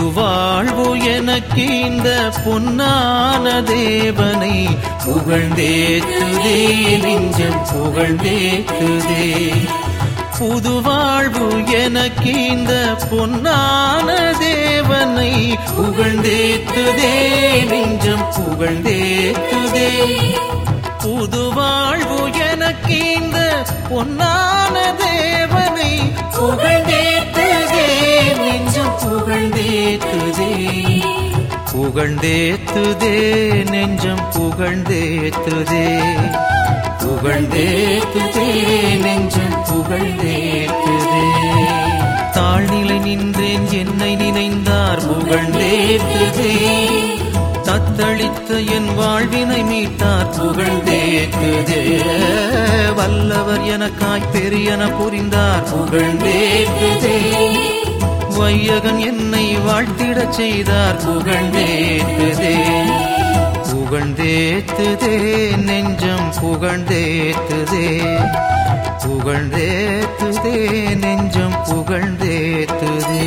வாழ்வு எனக்கு இந்த பொன்னான தேவனை புகழ்ந்தேத்துதே நெஞ்சம் புகழ்ந்தேத்துதே புது வாழ்வு எனக்கு இந்த பொன்னான தேவனை புகழ்ந்தேத்துதே நெஞ்சம் புகழ்ந்தேத்துதே புது வாழ்வு எனக்கு இந்த பொன்னான தேவனை புகழ்ந்தேத்துதே நெஞ்சம் புகழ்ந்தேத்துதே புகழ்ந்தேத்துதே நெஞ்சம் புகழ்ந்தேத்துதே புகழ்ந்தேத்துதே நெஞ்சம் புகழ்ந்தேத்துதே தாழ்நிலை நின்றேன் என்னை நினைந்தார் புகழ்ந்தேத்துதே தத்தளித்த என் வாழ்வினை மீட்டார் புகழ்ந்தேத்துதே வல்லவர் எனக்காய் பெரியன புரிந்தார் புகழ்ந்தேத்துதே வையகன் என்னை வாழ்த்திடச் செய்தார் புகழ்ந்தேத்துதே புகழ்ந்தேத்துதே நெஞ்சம் புகழ்ந்தேத்துதே புகழ்ந்தேத்துதே நெஞ்சம் புகழ்ந்தேத்துதே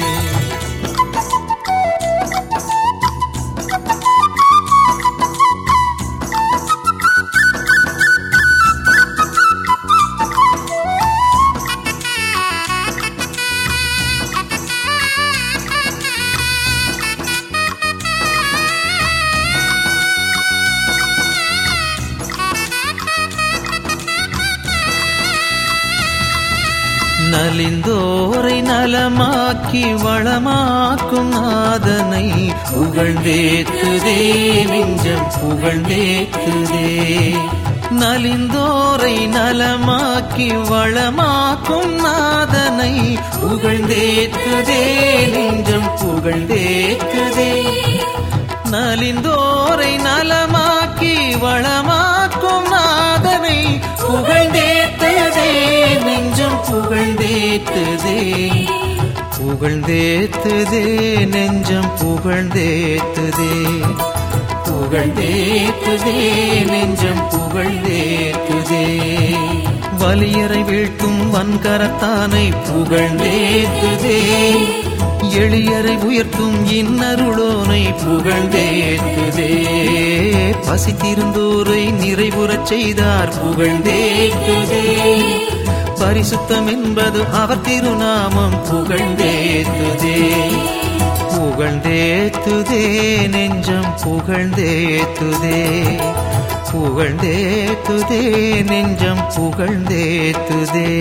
நலிந்தோரை நலமாக்கி வளமாக்கும் நாதனை புகழ்ந்தேத்துதே நெஞ்சம் புகழ்ந்தேத்துதே நலிந்தோரை நலமாக்கி வளமாக்கும் நாதனை புகழ்ந்தேத்துதே நெஞ்சம் புகழ்ந்தேத்துதே நலிந்தோரை நலமாக்கி வளமாக்கும் நாதனை புகழ்ந்தேத்துதே நெஞ்சம் புகழ்ந்தேத்துதே புகழ்ந்தேத்துதே நெஞ்சம் புகழ்ந்தேத்துதே புகழ்ந்தேத்துதே நெஞ்சம் புகழ்ந்தேத்துதே வலியரை வீழ்த்தும் வன்கரத்தானை புகழ்ந்தேத்துதே எளியரை உயர்த்தும் இன்னருளோனை புகழ்ந்தேத்துதே பசித்திருந்தோரை நிறைவுறச் செய்தார் புகழ்ந்தேத்துதே பரிசுத்தம் என்பது அவர் திருநாமம் புகழ்ந்தேத்துதே புகழ்ந்தேத்துதே நெஞ்சம் புகழ்ந்தேத்துதே புகழ்ந்தேத்துதே நெஞ்சம் புகழ்ந்தேத்துதே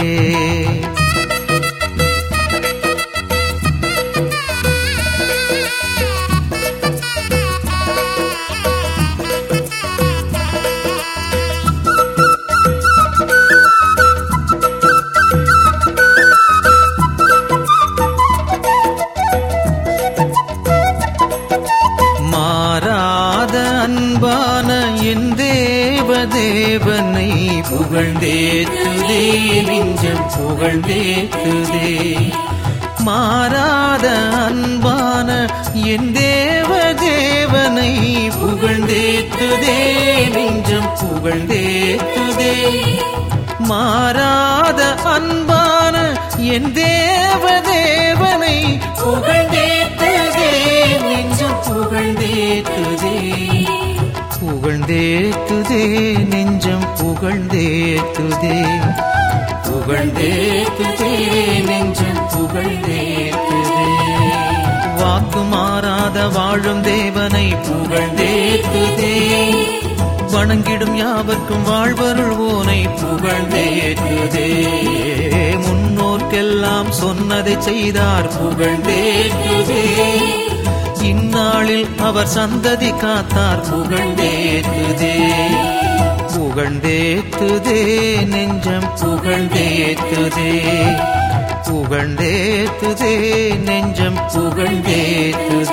மாறாத அன்பான என் தேவ தேவனை புகழ்ந்தேத்துதே நெஞ்சம் புகழ்ந்தேத்துதே மாறாத அன்பான என் தேவ தேவனை புகழ்ந்தேத்துதே நெஞ்சம் புகழ்ந்தேத்துதே மாறாத அன்பான என் தேவ தேவனை புகழ்ந்தேத்துதே நெஞ்சம் புகழ்ந்தேத்துதே புகழ்ந்தேத்துதே நெஞ்சம் புகழ்ந்தேத்துதே புகழ்ந்தேத்துதே நெஞ்சம் புகழ்ந்தேத்துதே வாக்கு மாறாத வாழும் தேவனை புகழ்ந்தேத்துதே வணங்கிடும் யாவர்க்கும் வாழ்வருள்வோனை புகழ்ந்தேத்துதே முன்னோர்க்கெல்லாம் சொன்னதை செய்தார் புகழ்ந்தேத்துதே இந்நாளில் அவர் சந்ததி காத்தார் புகழ்ந்தேத்துதே புகழ்ந்தேத்துதே நெஞ்சம் புகழ்ந்தேத்துதே புகழ்ந்தேத்துதே நெஞ்சம் புகழ்ந்தேத்துதே